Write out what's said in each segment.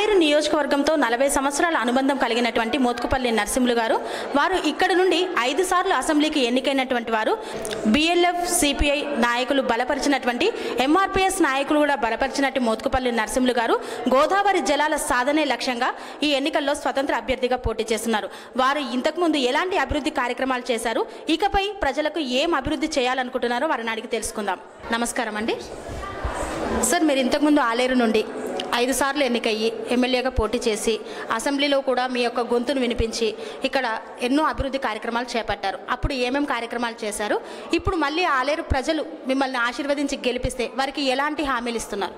ఆలేరు నియోజకవర్గంతో నలభై సంవత్సరాల అనుబంధం కలిగినటువంటి మోత్కుపల్లి నరసింహులు గారు వారు ఇక్కడ నుండి ఐదు సార్లు అసెంబ్లీకి ఎన్నికైనటువంటి వారు బిఎల్ఎఫ్ సిపిఐ నాయకులు బలపరిచినటువంటి ఎంఆర్పిఎస్ నాయకులు కూడా బలపరిచినట్టు మోత్కుపల్లి నరసింహులు గారు గోదావరి జలాల సాధనే లక్ష్యంగా ఈ ఎన్నికల్లో స్వతంత్ర అభ్యర్థిగా పోటీ చేస్తున్నారు వారు ఇంతకుముందు ఎలాంటి అభివృద్ధి కార్యక్రమాలు చేశారు ఇకపై ప్రజలకు ఏం అభివృద్ధి చేయాలనుకుంటున్నారో వారిని అడిగి తెలుసుకుందాం నమస్కారం అండి సార్ మీరు ఇంతకుముందు ఆలేరు నుండి ఐదు సార్లు ఎన్నికయ్యి ఎమ్మెల్యేగా పోటీ చేసి అసెంబ్లీలో కూడా మీ యొక్క గొంతును వినిపించి ఇక్కడ ఎన్నో అభివృద్ధి కార్యక్రమాలు చేపట్టారు అప్పుడు ఏమేం కార్యక్రమాలు చేశారు ఇప్పుడు మళ్ళీ ఆలేరు ప్రజలు మిమ్మల్ని ఆశీర్వదించి గెలిపిస్తే వారికి ఎలాంటి హామీలు ఇస్తున్నారు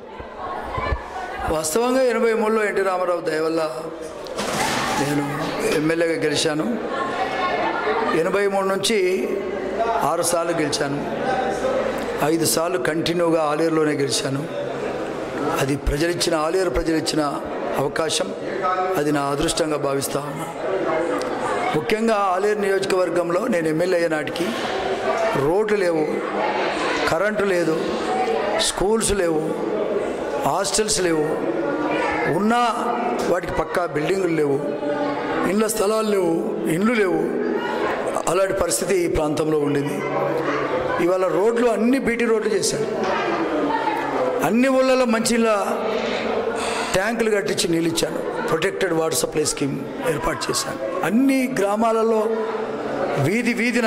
వాస్తవంగా ఎనభై మూడులో ఎన్టీ రామారావు దయ వల్ల నేను ఎమ్మెల్యేగా గెలిచాను ఎనభై మూడు నుంచి ఆరు సార్లు గెలిచాను ఐదు సార్లు కంటిన్యూగా ఆలేరులోనే గెలిచాను అది ప్రజలిచ్చిన ఆలేరు ప్రజలిచ్చిన అవకాశం అది నా అదృష్టంగా భావిస్తా ఉన్నా ముఖ్యంగా ఆలేరు నియోజకవర్గంలో నేను ఎమ్మెల్యే అయ్యే నాటికి రోడ్లు లేవు కరెంటు లేదు స్కూల్స్ లేవు హాస్టల్స్ లేవు ఉన్నా వాటికి పక్కా బిల్డింగులు లేవు ఇండ్ల స్థలాలు లేవు ఇండ్లు లేవు అలాంటి పరిస్థితి ఈ ప్రాంతంలో ఉండింది ఇవాళ రోడ్లు అన్ని బీటీ రోడ్లు చేశారు అన్ని ఊళ్ళలో మంచిళ్ళ ట్యాంకులు కట్టించి నీళ్ళు ఇచ్చాను ప్రొటెక్టెడ్ వాటర్ సప్లై స్కీమ్ ఏర్పాటు చేశాను అన్ని గ్రామాలలో వీధి వీధిన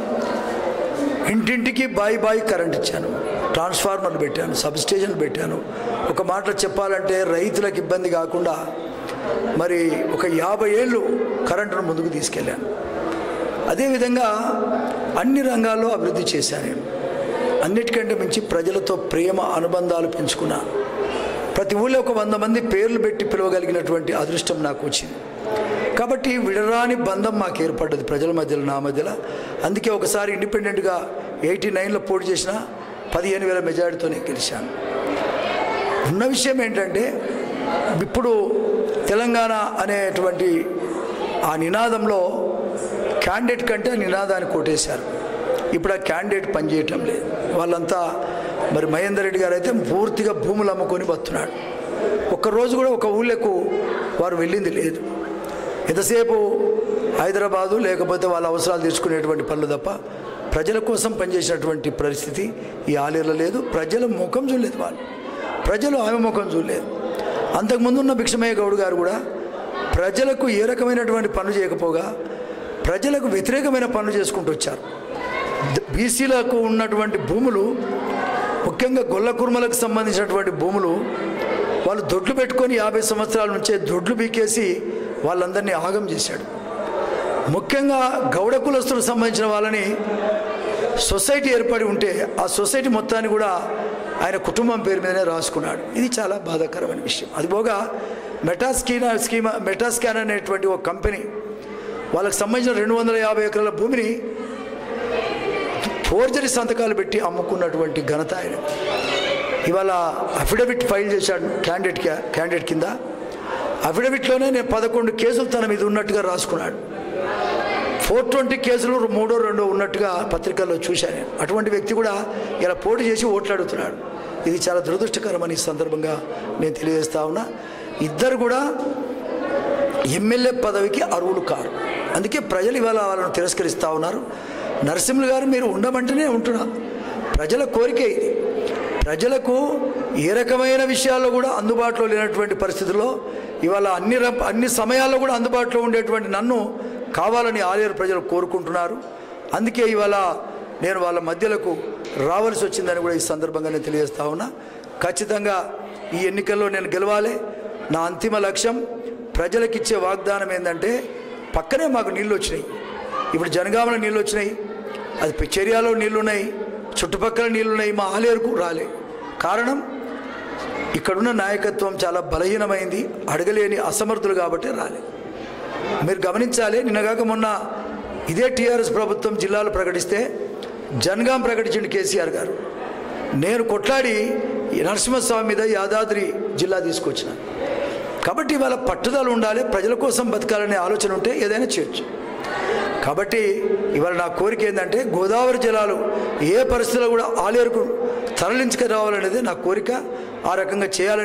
ఇంటింటికి బాయి బాయి కరెంట్ ఇచ్చాను ట్రాన్స్ఫార్మర్లు పెట్టాను సబ్ స్టేషన్లు పెట్టాను ఒక మాటలో చెప్పాలంటే రైతులకు ఇబ్బంది కాకుండా మరి ఒక యాభై ఏళ్ళు కరెంటును ముందుకు తీసుకెళ్ళాను అదేవిధంగా అన్ని రంగాల్లో అభివృద్ధి చేశాను నేను అన్నిటికంటే మించి ప్రజలతో ప్రేమ అనుబంధాలు పెంచుకున్నా ప్రతి ఊళ్ళో ఒక వంద మంది పేర్లు పెట్టి పిలవగలిగినటువంటి అదృష్టం నాకు వచ్చింది కాబట్టి విడరాని బంధం మాకు ఏర్పడ్డది ప్రజల మధ్యలో నా మధ్యలో అందుకే ఒకసారి ఇండిపెండెంట్గా ఎయిటీ నైన్లో పోటీ చేసిన పదిహేను వేల మెజారిటీతోనే గెలిచాను ఉన్న విషయం ఏంటంటే ఇప్పుడు తెలంగాణ అనేటువంటి ఆ నినాదంలో క్యాండిడేట్ కంటే ఆ నినాదాన్ని కొట్టేశారు ఇప్పుడు ఆ క్యాండిడేట్ పనిచేయటం లేదు వాళ్ళంతా మరి మహేందర్ రెడ్డి గారు అయితే పూర్తిగా భూములు అమ్ముకొని బతున్నాడు ఒక్కరోజు కూడా ఒక ఊళ్ళకు వారు వెళ్ళింది లేదు ఎంతసేపు హైదరాబాదు లేకపోతే వాళ్ళ అవసరాలు తీర్చుకునేటువంటి పనులు తప్ప ప్రజల కోసం పనిచేసినటువంటి పరిస్థితి ఈ ఆలేరులో లేదు ప్రజల ముఖం చూడలేదు వాళ్ళు ప్రజలు ఆమె ముఖం చూడలేదు అంతకుముందు ఉన్న భిక్షమయ్య గౌడ్ గారు కూడా ప్రజలకు ఏ రకమైనటువంటి పనులు చేయకపోగా ప్రజలకు వ్యతిరేకమైన పనులు చేసుకుంటూ వచ్చారు ద- బీసీలకు ఉన్నటువంటి భూములు ముఖ్యంగా గొల్ల కుర్మలకు సంబంధించినటువంటి భూములు వాళ్ళు దొడ్లు పెట్టుకొని యాభై సంవత్సరాల నుంచే దొడ్లు బీకేసి వాళ్ళందరినీ ఆగం చేశాడు ముఖ్యంగా గౌడ కులస్తులకు సంబంధించిన వాళ్ళని సొసైటీ ఏర్పడి ఉంటే ఆ సొసైటీ మొత్తాన్ని కూడా ఆయన కుటుంబం పేరు మీదనే రాసుకున్నాడు ఇది చాలా బాధాకరమైన విషయం అది పోగా మెటాస్కీనా స్కీమా మెటాస్కాన్ అనేటువంటి ఒక కంపెనీ వాళ్ళకి సంబంధించిన రెండు వందల యాభై ఎకరాల భూమిని ఫోర్జరీ సంతకాలు పెట్టి అమ్ముకున్నటువంటి ఘనత ఆయన ఇవాళ అఫిడవిట్ ఫైల్ చేశాడు క్యాండిడేట్ క్యాండిడేట్ కింద అఫిడవిట్లోనే నేను పదకొండు కేసులు తన మీద ఉన్నట్టుగా రాసుకున్నాడు ఫోర్ ట్వంటీ కేసులు మూడో రెండో ఉన్నట్టుగా పత్రికల్లో చూశాను నేను. అటువంటి వ్యక్తి కూడా ఇలా పోటీ చేసి ఓట్లు అడుగుతున్నాడు ఇది చాలా దురదృష్టకరమని ఈ సందర్భంగా నేను తెలియజేస్తా ఉన్నా ఇద్దరు కూడా ఎమ్మెల్యే పదవికి అర్హులు కారు అందుకే ప్రజలు ఇవాళ వాళ్ళను తిరస్కరిస్తూ ఉన్నారు నరసింహులు గారు మీరు ఉండమంటేనే ఉంటున్నా ప్రజల కోరికే ఇది ప్రజలకు ఏ రకమైన విషయాల్లో కూడా అందుబాటులో లేనటువంటి పరిస్థితుల్లో ఇవాళ అన్ని ర- అన్ని సమయాల్లో కూడా అందుబాటులో ఉండేటువంటి నన్ను కావాలని ఆలేరు ప్రజలు కోరుకుంటున్నారు అందుకే ఇవాళ నేను వాళ్ళ మధ్యలకు రావాల్సి వచ్చిందని కూడా ఈ సందర్భంగా నేను తెలియజేస్తా ఉన్నా ఖచ్చితంగా ఈ ఎన్నికల్లో నేను గెలవాలి నా అంతిమ లక్ష్యం ప్రజలకు ఇచ్చే వాగ్దానం ఏంటంటే పక్కనే మాకు నీళ్ళు వచ్చినాయి ఇప్పుడు జనగామలో నీళ్ళు వచ్చినాయి అది చర్యాలో నీళ్ళు ఉన్నాయి చుట్టుపక్కల నీళ్ళు ఉన్నాయి మా ఆలేరుకు రాలే కారణం ఇక్కడున్న నాయకత్వం చాలా బలహీనమైంది అడగలేని అసమర్థులు కాబట్టి రాలే మీరు గమనించాలి నిన్నగాక మొన్న ఇదే టీఆర్ఎస్ ప్రభుత్వం జిల్లాలు ప్రకటిస్తే జనగాం ప్రకటించింది కేసీఆర్ గారు నేను కొట్లాడి ఈ నరసింహస్వామి మీద యాదాద్రి జిల్లా తీసుకొచ్చిన కాబట్టి ఇవాళ పట్టుదల ఉండాలి ప్రజల కోసం బతకాలనే ఆలోచన ఉంటే ఏదైనా చేయొచ్చు కాబట్టి ఇవాళ నా కోరిక ఏంటంటే గోదావరి జలాలు ఏ పరిస్థితుల్లో కూడా ఆలేరుకు తరలించుకు రావాలనేది నా కోరిక ఆ రకంగా చేయాలనే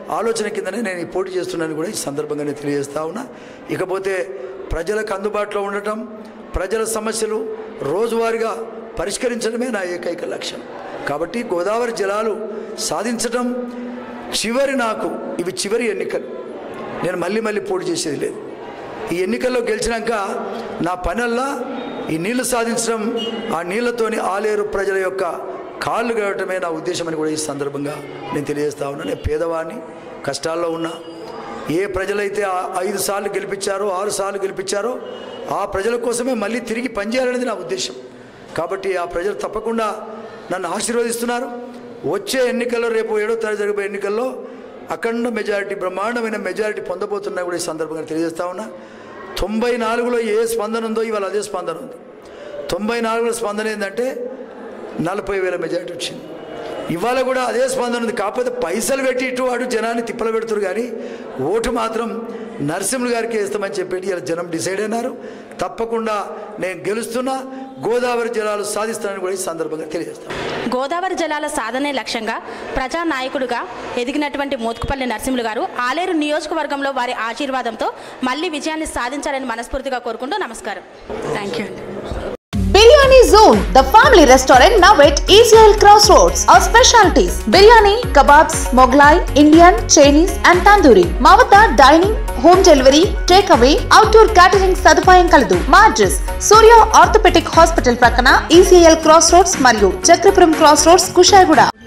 ఆలోచన కిందనే నేను ఈ పోటీ చేస్తున్నాను కూడా ఈ సందర్భంగా నేను తెలియజేస్తా ఉన్నా ఇకపోతే ప్రజలకు అందుబాటులో ఉండటం ప్రజల సమస్యలు రోజువారీగా పరిష్కరించడమే నా ఏకైక లక్ష్యం కాబట్టి గోదావరి జలాలు సాధించడం చివరి నాకు ఇవి చివరి ఎన్నికలు నేను మళ్ళీ మళ్ళీ పోటీ చేసేది లేదు ఈ ఎన్నికల్లో గెలిచినాక నా పనల్లా ఈ నీళ్లు సాధించడం ఆ నీళ్లతోని ఆలేరు ప్రజల యొక్క కాళ్ళు గడటమే నా ఉద్దేశం అని కూడా ఈ సందర్భంగా నేను తెలియజేస్తా ఉన్నా నేను పేదవాడిని కష్టాల్లో ఉన్నా ఏ ప్రజలైతే ఆ ఐదు సార్లు గెలిపించారో ఆరు సార్లు గెలిపించారో ఆ ప్రజల కోసమే మళ్ళీ తిరిగి పనిచేయాలనేది నా ఉద్దేశం కాబట్టి ఆ ప్రజలు తప్పకుండా నన్ను ఆశీర్వదిస్తున్నారు వచ్చే ఎన్నికల్లో రేపు ఏడో తారీఖు జరిగే ఎన్నికల్లో అఖండ మెజారిటీ బ్రహ్మాండమైన మెజారిటీ పొందబోతున్నా కూడా ఈ సందర్భంగా తెలియజేస్తా ఉన్నా తొంభై నాలుగులో ఏ స్పందన ఉందో ఇవాళ అదే స్పందన ఉంది తొంభై నాలుగులో స్పందన ఏంటంటే నలభై వేల మెజారిటీ వచ్చింది ఇవాళ కూడా అదే స్పందన ఉంది కాకపోతే పైసలు పెట్టి ఇటు అటు జనాన్ని తిప్పలు పెడుతురు కానీ ఓటు మాత్రం నరసింహులు గారికి వేస్తామని చెప్పేసి ఇలా జనం డిసైడ్ అయినారు తప్పకుండా నేను గెలుస్తున్నా గోదావరి జలాలు సాధిస్తానని కూడా ఈ సందర్భంగా తెలియజేస్తాను గోదావరి జలాల సాధనే లక్ష్యంగా ప్రజా నాయకుడిగా ఎదిగినటువంటి మోత్కుపల్లి నరసింహులు గారు ఆలేరు నియోజకవర్గంలో వారి ఆశీర్వాదంతో మళ్ళీ విజయాన్ని సాధించాలని మనస్ఫూర్తిగా కోరుకుంటూ నమస్కారం థ్యాంక్ యూ అండి Biryani Zone, the family restaurant now at Israel Crossroads. Our specialties biryani, kebabs, Moglai, Indian, Chinese, and tandoori. మా వద్ద dining home delivery take away outdoor catering సదుపాయం కలదు మా అడ్రస్ సూర్య ఆర్థోపెటిక్ హాస్పిటల్ ప్రక్కన ఈసీఎల్ క్రాస్ రోడ్స్ మరియు Chakrapuram cross roads Kushaiguda